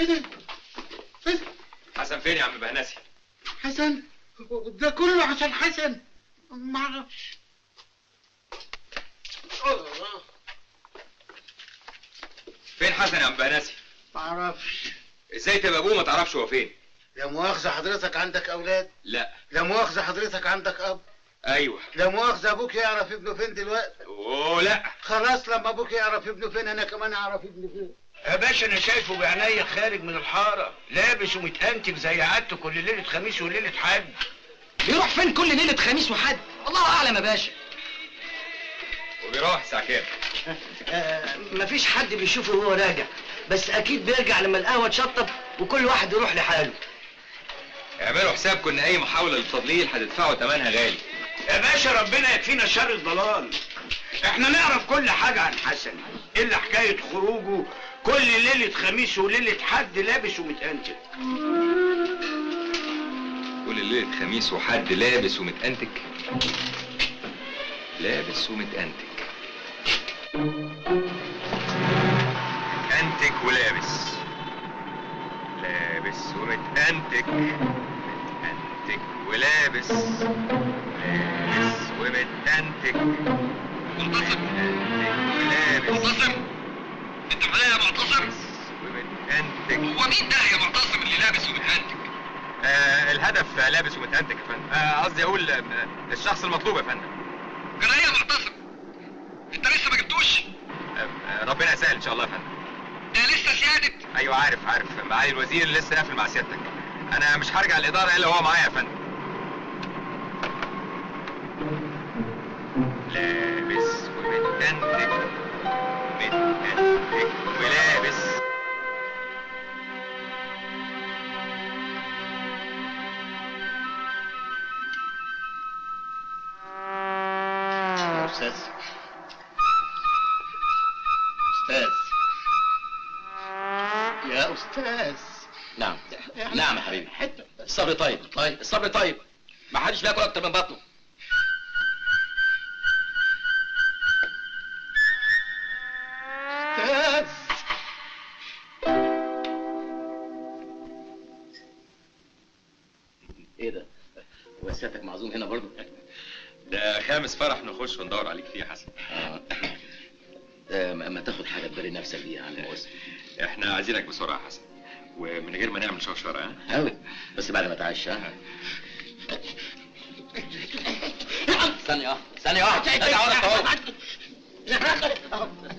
ايه ده ايه ده حسن فين يا عم بهنسي حسن ده كله عشان حسن ما اعرفش فين حسن يا عم بهنسي ما اعرفش ازاي تبقى ابوه ما تعرفش هو فين لا مؤاخذة حضرتك عندك أولاد لا لا مؤاخذة حضرتك عندك أب ايوه لا مؤاخذة أبوك يعرف ابنه فين دلوقتي اوه لا خلاص لما أبوك يعرف ابنه فين أنا كمان أعرف ابني فين يا باشا انا شايفه بعينيا خارج من الحاره لابس ومتأنتج زي عادته كل ليله خميس وليله حد بيروح فين كل ليله خميس وحد الله اعلم يا باشا وبيروح الساعه كام آه مفيش حد بيشوفه وهو راجع بس اكيد بيرجع لما القهوه تشطب وكل واحد يروح لحاله اعملوا حسابكم ان اي محاوله للتضليل هتدفعوا ثمنها غالي يا باشا ربنا يكفينا شر الضلال احنا نعرف كل حاجه عن حسن الا حكايه خروجه كل ليله خميس وليله حد لابس ومتأنتج كل ليله خميس وحد لابس ومتأنتج لابس ومتأنتج متأنتج ولابس لابس ومتأنتج متأنتج ولابس لابس ومتأنتج منتصر متأنتج ولابس منتصر انت معايا يا معتصم ومتأنتج هو مين ده يا معتصم اللي لابس ومتهنتج آه الهدف آه، لابس ومتأنتج يا فندم آه، قصدي اقول آه، الشخص المطلوب يا فندم كان ايه يا معتصم انت لسه ما جبتوش آه، آه، ربنا يسهل ان شاء الله يا فندم ده لسه سيادة ايوه عارف عارف معالي الوزير لسه قافل مع سيادتك انا مش هرجع الاداره الا هو معايا يا فندم لابس ومتنتج متنتج ولابس يا استاذ استاذ يا استاذ نعم نعم يا حبيبي الصبر طيب طيب الصبر طيب ما حدش بياكل اكتر من بطنه استاذ ايه ده وسيادتك معزوم هنا برضه ده خامس فرح نخش وندور عليك فيه يا حسن آه. آه، ما ما تاخد حاجه تبري نفسك بيها عن المؤسسه احنا عايزينك بسرعه يا حسن ومن غير ما نعمل شوشره ها قوي بس بعد ما تعشى ها ثانية واحدة ثانية واحدة ارجع ورا اهو